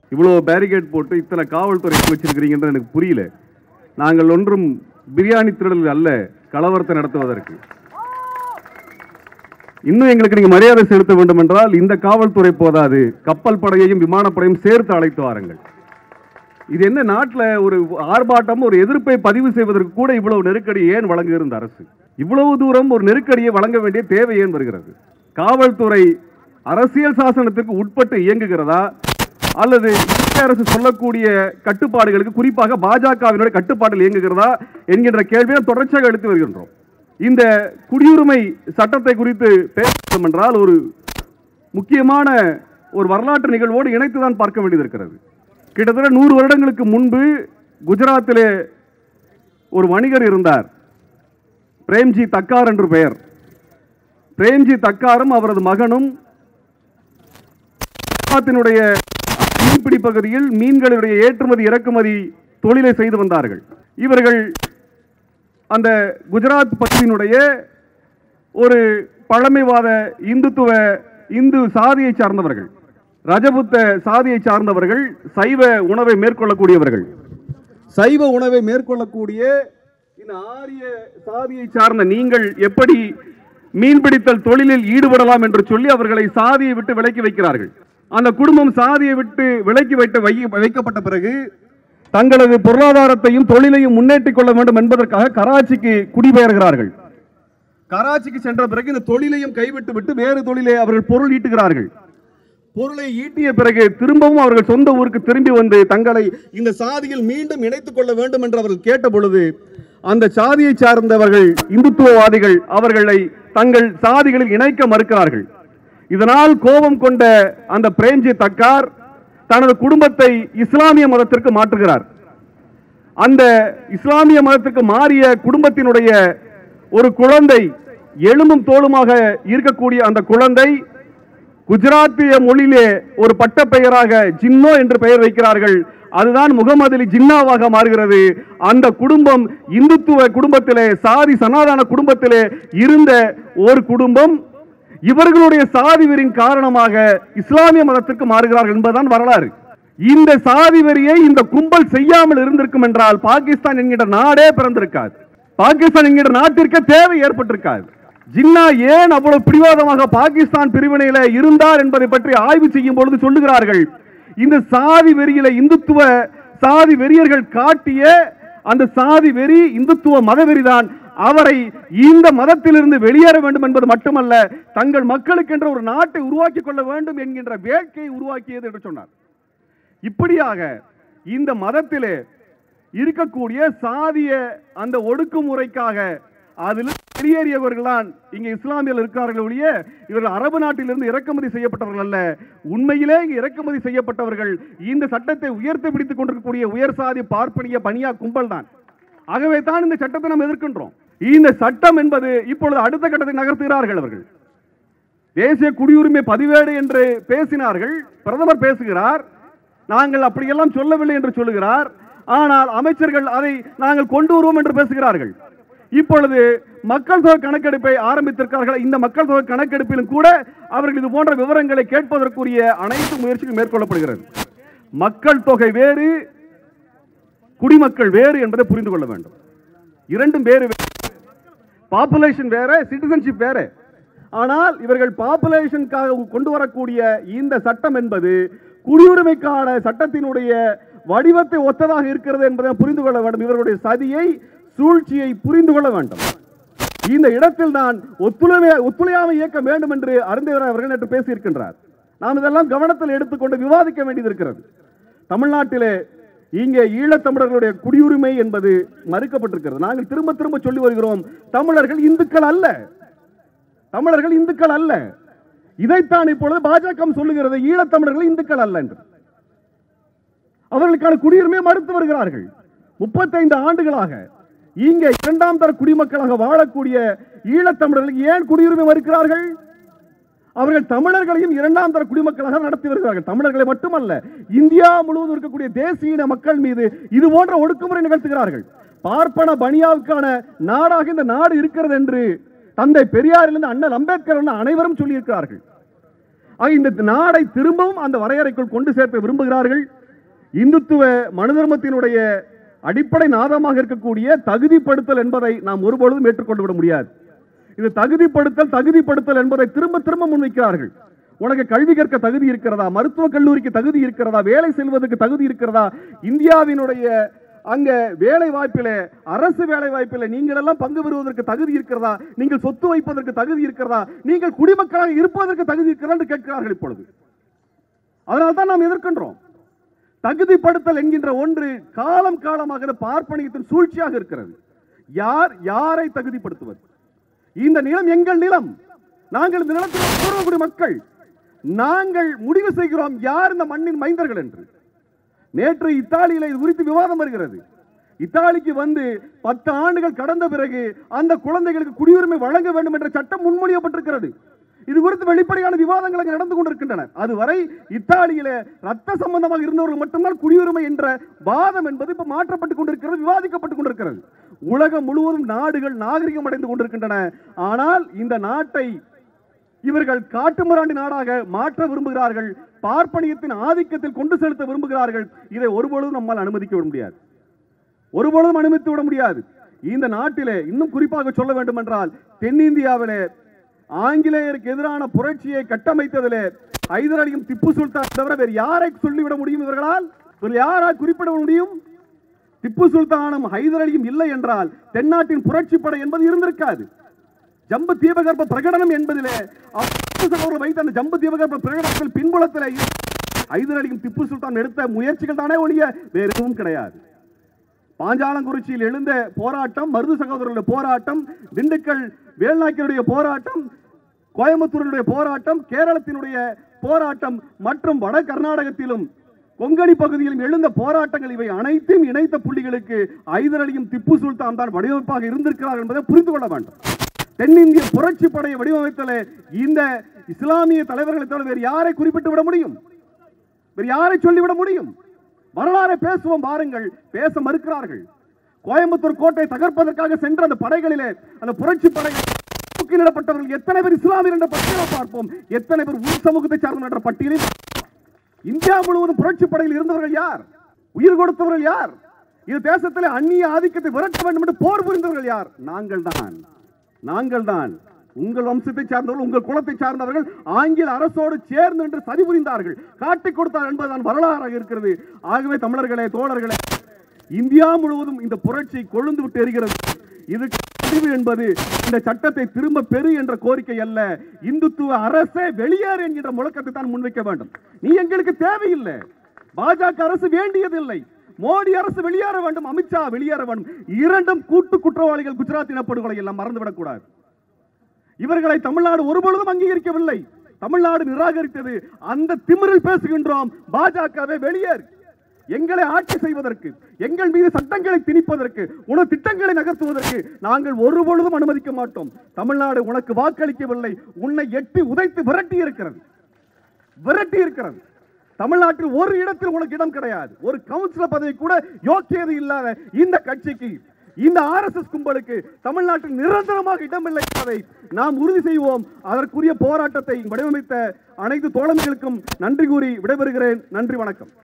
இவ்வளோ பேரிகேட் போட்டு இத்தனை காவல்துறை வச்சிருக்கிறீங்கன்றது எனக்கு புரியல நாங்கள் ஒன்றும் பிரியாணி திருடல் அல்ல கலவரத்தை நடத்துவதற்கு இன்னும் எங்களுக்கு நீங்க மரியாதை செலுத்த வேண்டும் என்றால் இந்த காவல்துறை போதாது கப்பல் படையையும் விமானப்படையும் சேர்த்து அழைத்து வாருங்கள் இது என்ன நாட்டில் ஒரு ஆர்ப்பாட்டம் ஒரு எதிர்ப்பை பதிவு செய்வதற்கு கூட இவ்வளவு நெருக்கடி ஏன் வழங்குகிறது இந்த அரசு இவ்வளவு தூரம் ஒரு நெருக்கடியை வழங்க வேண்டிய தேவை ஏன் வருகிறது காவல்துறை அரசியல் சாசனத்திற்கு உட்பட்டு இயங்குகிறதா அல்லது இந்திய அரசு சொல்லக்கூடிய கட்டுப்பாடுகளுக்கு குறிப்பாக பாஜகவினுடைய கட்டுப்பாட்டில் இயங்குகிறதா என்கின்ற கேள்வியை தொடர்ச்சியாக எடுத்து வருகின்றோம் இந்த குடியுரிமை சட்டத்தை குறித்து பேச வேண்டும் என்றால் ஒரு முக்கியமான ஒரு வரலாற்று நிகழ்வோடு இணைத்து தான் பார்க்க வேண்டியது இருக்கிறது கிட்டத்தட்ட நூறு வருடங்களுக்கு முன்பு குஜராத்திலே ஒரு வணிகர் இருந்தார் பிரேம்ஜி தக்கார் என்று பெயர் பிரேம்ஜி தக்காரும் அவரது மகனும் குஜராத்தினுடைய மீன்பிடி பகுதியில் மீன்களுடைய ஏற்றுமதி இறக்குமதி தொழிலை செய்து வந்தார்கள் இவர்கள் அந்த குஜராத் பகுதியினுடைய ஒரு பழமைவாத இந்துத்துவ இந்து சாதியை சார்ந்தவர்கள் ரஜபுத்த சாதியை சார்ந்தவர்கள் சைவ உணவை மேற்கொள்ளக்கூடியவர்கள் சைவ உணவை மேற்கொள்ளக்கூடிய இந்த ஆரிய சாதியை சார்ந்த நீங்கள் எப்படி மீன்பிடித்தல் தொழிலில் ஈடுபடலாம் என்று சொல்லி அவர்களை சாதியை விட்டு விலக்கி வைக்கிறார்கள் அந்த குடும்பம் சாதியை விட்டு விலக்கி வைத்த வை- வைக்கப்பட்ட பிறகு தங்களது பொருளாதாரத்தையும் தொழிலையும் முன்னேற்றிக் கொள்ள வேண்டும் என்பதற்காக கராச்சிக்கு குடிபெயர்கிறார்கள் கராச்சிக்கு சென்ற பிறகு இந்த தொழிலையும் கைவிட்டு விட்டு வேறு தொழிலை அவர்கள் பொருள் ஈட்டுகிறார்கள் பொருளை ஈட்டிய பிறகு திரும்பவும் அவர்கள் சொந்த ஊருக்கு திரும்பி வந்து தங்களை இந்த சாதியில் மீண்டும் இணைத்துக் கொள்ள வேண்டும் என்று அவர்கள் கேட்ட பொழுது அந்த சாதியை சார்ந்தவர்கள் இந்துத்துவவாதிகள் அவர்களை தங்கள் சாதிகளில் இணைக்க மறுக்கிறார்கள் இதனால் கோபம் கொண்ட அந்த பிரேம்ஜி தக்கார் தனது குடும்பத்தை இஸ்லாமிய மதத்திற்கு மாற்றுகிறார் அந்த இஸ்லாமிய மதத்துக்கு மாறிய குடும்பத்தினுடைய ஒரு குழந்தை எலும்பும் தோலுமாக இருக்கக்கூடிய அந்த குழந்தை குஜராத்திய மொழியிலே ஒரு பட்ட பெயராக ஜின்னோ என்று பெயர் வைக்கிறார்கள் அதுதான் முகமது அலி ஜின்னாவாக மாறுகிறது அந்த குடும்பம் இந்துத்துவ குடும்பத்திலே சாதி சனாதன குடும்பத்திலே இருந்த ஒரு குடும்பம் இவர்களுடைய சாதி வெறியின் காரணமாக இஸ்லாமிய மதத்திற்கு மாறுகிறார்கள் என்பதுதான் வரலாறு இந்த சாதி வெறியை இந்த கும்பல் செய்யாமல் இருந்திருக்கும் என்றால் பாகிஸ்தான் என்கிற நாடே பிறந்திருக்காது பாகிஸ்தான் என்கிற நாட்டிற்கு தேவை ஏற்பட்டிருக்காது ஜின்னா ஏன் அவ்வளவு பிடிவாதமாக பாகிஸ்தான் பிரிவினையில இருந்தார் என்பதை பற்றி ஆய்வு செய்யும் பொழுது சொல்லுகிறார்கள் இந்த சாதி வெறியில இந்துத்துவ சாதி வெறியர்கள் காட்டிய அந்த சாதி வெறி இந்துத்துவ மதவெறிதான் அவரை இந்த மதத்திலிருந்து வெளியேற வேண்டும் என்பது மட்டுமல்ல தங்கள் மக்களுக்கென்ற ஒரு நாட்டை உருவாக்கிக் கொள்ள வேண்டும் என்கின்ற வேட்கையை உருவாக்கியது என்று சொன்னார் இப்படியாக இந்த மதத்திலே இருக்கக்கூடிய சாதிய அந்த ஒடுக்குமுறைக்காக அதில் வெளியேறியவர்கள்தான் இங்கே இஸ்லாமியர்கள் இருக்கிறார்கள் ஒழிய இவர்கள் அரபு நாட்டிலிருந்து இறக்குமதி செய்யப்பட்டவர்கள் அல்ல உண்மையிலே இங்கு இறக்குமதி செய்யப்பட்டவர்கள் இந்த சட்டத்தை உயர்த்தி பிடித்துக் கொண்டிருக்கக்கூடிய உயர் சாதி பார்ப்பனிய பனியா கும்பல் தான் ஆகவே தான் இந்த சட்டத்தை நாம் எதிர்க்கின்றோம் இந்த சட்டம் என்பது இப்பொழுது அடுத்த கட்டத்தை நகர்த்துகிறார்கள் அவர்கள் தேசிய குடியுரிமை பதிவேடு என்று பேசினார்கள் பிரதமர் பேசுகிறார் நாங்கள் அப்படியெல்லாம் சொல்லவில்லை என்று சொல்லுகிறார் ஆனால் அமைச்சர்கள் அதை நாங்கள் கொண்டு வருவோம் என்று பேசுகிறார்கள் இப்பொழுது மக்கள் தொகை கணக்கெடுப்பை ஆரம்பித்திருக்கிறார்கள் இந்த மக்கள் தொகை கணக்கெடுப்பிலும் கூட அவர்கள் இது போன்ற விவரங்களை கேட்பதற்குரிய அனைத்து முயற்சிகளும் மேற்கொள்ளப்படுகிறது மக்கள் தொகை வேறு குடிமக்கள் வேறு என்பதை புரிந்து கொள்ள வேண்டும் இரண்டும் வேறு பாப்புலேஷன் வேற சிட்டிசன்ஷிப் வேற ஆனால் இவர்கள் பாப்புலேஷனுக்காக கொண்டு வரக்கூடிய இந்த சட்டம் என்பது குடியுரிமைக்கான சட்டத்தினுடைய வடிவத்தை ஒத்ததாக இருக்கிறது என்பதை புரிந்து கொள்ள வேண்டும் இவர்களுடைய சதியை சூழ்ச்சியை புரிந்து கொள்ள வேண்டும் இந்த இடத்தில் தான் ஒத்துழைமை ஒத்துழையாமை இயக்க வேண்டும் என்று அருந்தவர் அவர்கள் நேற்று பேசியிருக்கின்றார் நாம் இதெல்லாம் கவனத்தில் எடுத்துக்கொண்டு விவாதிக்க வேண்டியது இருக்கிறது தமிழ்நாட்டிலே இங்கே ஈழத்தமிழர்களுடைய குடியுரிமை என்பது மறுக்கப்பட்டிருக்கிறது நாங்கள் திரும்ப திரும்ப சொல்லி வருகிறோம் தமிழர்கள் இந்துக்கள் அல்ல தமிழர்கள் இந்துக்கள் அல்ல இதைத்தான் இப்பொழுது பாஜக சொல்லுகிறது ஈழத்தமிழர்கள் இந்துக்கள் அல்ல என்று அவர்களுக்கான குடியுரிமை மறுத்து வருகிறார்கள் முப்பத்தைந்து ஆண்டுகளாக இங்கே இரண்டாம் தர குடிமக்களாக வாழக்கூடிய ஈழத்தமிழர்களுக்கு ஏன் குடியுரிமை மறுக்கிறார்கள் அவர்கள் தமிழர்களையும் இரண்டாம் தர குடிமக்களாக நடத்தி வருகிறார்கள் தமிழர்களை மட்டுமல்ல இந்தியா முழுவதும் இருக்கக்கூடிய தேசிய மக்கள் மீது இது போன்ற ஒடுக்குமுறை நிகழ்த்துகிறார்கள் பார்ப்பன பனியாவுக்கான நாடாக இந்த நாடு இருக்கிறது என்று தந்தை பெரியாரிலிருந்து அண்ணல் அம்பேத்கர் அண்ணா அனைவரும் சொல்லியிருக்கிறார்கள் ஆக இந்த நாடை திரும்பவும் அந்த வரையறைக்குள் கொண்டு சேர்க்க விரும்புகிறார்கள் இந்துத்துவ மனு தர்மத்தினுடைய அடிப்படை நாதமாக இருக்கக்கூடிய தகுதிப்படுத்தல் என்பதை நாம் ஒருபொழுதும் ஏற்றுக்கொண்டு விட முடியாது இது தகுதிப்படுத்தல் தகுதிப்படுத்தல் என்பதை திரும்ப திரும்ப முன்வைக்கிறார்கள் உனக்கு கல்வி கற்க தகுதி இருக்கிறதா மருத்துவக் கல்லூரிக்கு தகுதி இருக்கிறதா வேலை செல்வதற்கு தகுதி இருக்கிறதா இந்தியாவினுடைய அங்க வேலை வாய்ப்பிலே அரசு வேலை வாய்ப்பிலே நீங்கள் எல்லாம் பங்கு பெறுவதற்கு தகுதி இருக்கிறதா நீங்கள் சொத்து வைப்பதற்கு தகுதி இருக்கிறதா நீங்கள் குடிமக்களாக இருப்பதற்கு தகுதி இருக்கிறதா என்று கேட்கிறார்கள் இப்பொழுது அதனால தான் நாம் எதிர்க்கின்றோம் தகுதிப்படுத்தல் என்கின்ற ஒன்று காலம் காலமாக இந்த பார்ப்பனியத்தின் சூழ்ச்சியாக இருக்கிறது யார் யாரை தகுதிப்படுத்துவது இந்த நிலம் எங்கள் நிலம் நாங்கள் இந்த நிலத்தில் பூர்வகுடி மக்கள் நாங்கள் முடிவு செய்கிறோம் யார் இந்த மண்ணின் மைந்தர்கள் என்று நேற்று இத்தாலியில இது குறித்து விவாதம் வருகிறது இத்தாலிக்கு வந்து பத்து ஆண்டுகள் கடந்த பிறகு அந்த குழந்தைகளுக்கு குடியுரிமை வழங்க வேண்டும் என்ற சட்டம் முன்மொழியப்பட்டிருக்கிறது இது குறித்து வெளிப்படையான விவாதங்கள் அங்கு நடந்து கொண்டிருக்கின்றன அதுவரை இத்தாலியில ரத்த சம்பந்தமாக இருந்தவர்கள் மட்டும்தான் குடியுரிமை என்ற வாதம் என்பது இப்ப மாற்றப்பட்டுக் கொண்டிருக்கிறது விவாதிக்கப்பட்டுக் கொண்டிருக்கிறது உலகம் முழுவதும் நாடுகள் நாகரிகம் அடைந்து கொண்டிருக்கின்றன ஆனால் இந்த நாட்டை இவர்கள் காட்டுமிராண்டி நாடாக மாற்ற விரும்புகிறார்கள் பார்ப்பனியத்தின் ஆதிக்கத்தில் கொண்டு செலுத்த விரும்புகிறார்கள் இதை ஒருபொழுதும் நம்மால் அனுமதிக்க விட முடியாது ஒருபொழுதும் அனுமதித்து விட முடியாது இந்த நாட்டிலே இன்னும் குறிப்பாக சொல்ல வேண்டும் என்றால் தென்னிந்தியாவிலே ஆங்கிலேயருக்கு எதிரான புரட்சியை கட்டமைத்ததிலே ஹைதர் அலியும் திப்பு சுல்தான் தவிர வேறு யாரை சொல்லிவிட முடியும் இவர்களால் வேறு யாரால் குறிப்பிட முடியும் திப்பு சுல்தானும் ஹைதர் அலியும் இல்லை என்றால் தென்னாட்டின் புரட்சி படை என்பது இருந்திருக்காது ஜம்பு தீபகற்ப பிரகடனம் என்பதிலே அவர்கள் வைத்த அந்த ஜம்பு தீபகற்ப பிரகடனத்தில் பின்புலத்திலே ஹைதர் அலியும் திப்பு சுல்தான் எடுத்த முயற்சிகள் தானே ஒழிய வேறு எதுவும் கிடையாது பாஞ்சாலங்குறிச்சியில் எழுந்த போராட்டம் மருது சகோதரர்களுடைய போராட்டம் திண்டுக்கல் வேல்நாயக்கருடைய போராட்டம் கோயம்புத்தூருடைய போராட்டம் கேரளத்தினுடைய போராட்டம் மற்றும் வட கர்நாடகத்திலும் கொங்கணி பகுதியிலும் எழுந்த போராட்டங்கள் இவை அனைத்தையும் இணைத்த புள்ளிகளுக்கு ஐதர் அலியும் திப்பு சுல்தான் தான் வடிவமைப்பாக இருந்திருக்கிறார் என்பதை புரிந்து கொள்ள வேண்டும் தென்னிந்திய புரட்சி படையை வடிவமைத்தலே இந்த இஸ்லாமிய தலைவர்களை தவிர வேறு யாரை குறிப்பிட்டு விட முடியும் வேறு யாரை சொல்லிவிட முடியும் வரலாறை பேசுவோம் பாருங்கள் பேச மறுக்கிறார்கள் கோயம்புத்தூர் கோட்டை தகர்ப்பதற்காக சென்ற அந்த படைகளிலே அந்த புரட்சி படைகள் தூக்கிலிடப்பட்டவர்கள் எத்தனை பேர் இஸ்லாமியர் என்ற பட்டியலை பார்ப்போம் எத்தனை பேர் உள் சமூகத்தை சார்ந்த என்ற பட்டியலில் இந்தியா முழுவதும் புரட்சி படையில் இருந்தவர்கள் யார் உயிர் கொடுத்தவர்கள் யார் இந்த தேசத்தில் அந்நிய ஆதிக்கத்தை விரட்ட வேண்டும் என்று போர் புரிந்தவர்கள் யார் நாங்கள் தான் நாங்கள் தான் உங்கள் வம்சத்தை சார்ந்தவர்கள் உங்கள் குலத்தை சார்ந்தவர்கள் ஆங்கில அரசோடு சேர்ந்து என்று சதி புரிந்தார்கள் காட்டிக் கொடுத்தார் என்பதுதான் வரலாறாக இருக்கிறது ஆகவே தமிழர்களே தோழர்களே இந்தியா முழுவதும் இந்த புரட்சி கொழுந்து விட்டு எரிகிறது இதுக்கு முடிவு என்பது இந்த சட்டத்தை திரும்ப பெறு என்ற கோரிக்கை அல்ல இந்துத்துவ அரசே வெளியேறு என்கின்ற முழக்கத்தை தான் முன்வைக்க வேண்டும் நீ எங்களுக்கு தேவையில்லை பாஜக அரசு வேண்டியதில்லை மோடி அரசு வெளியேற வேண்டும் அமித்ஷா வெளியேற வேண்டும் இரண்டும் கூட்டு குற்றவாளிகள் குஜராத் இனப்படுகொலை எல்லாம் மறந்துவிடக் கூடாது இவர்களை தமிழ்நாடு ஒருபொழுதும் அங்கீகரிக்கவில்லை தமிழ்நாடு நிராகரித்தது அந்த திமிரில் பேசுகின்றோம் பாஜகவே வெளியேறு எங்களை ஆட்சி செய்வதற்கு எங்கள் மீது சட்டங்களை திணிப்பதற்கு உனது திட்டங்களை நகர்த்துவதற்கு நாங்கள் ஒருபொழுதும் அனுமதிக்க மாட்டோம் தமிழ்நாடு உனக்கு வாக்களிக்கவில்லை உன்னை எட்டி உதைத்து விரட்டி இருக்கிறது விரட்டி இருக்கிறது தமிழ்நாட்டில் ஒரு இடத்தில் உனக்கு இடம் கிடையாது ஒரு கவுன்சிலர் பதவி கூட யோக்கியது இல்லாத இந்த கட்சிக்கு இந்த ஆர்எஸ்எஸ் கும்பலுக்கு தமிழ்நாட்டில் நிரந்தரமாக இடமில்லை என்பதை நாம் உறுதி செய்வோம் அதற்குரிய போராட்டத்தை வடிவமைத்த அனைத்து தோழமைகளுக்கும் நன்றி கூறி விடைபெறுகிறேன் நன்றி வணக்கம்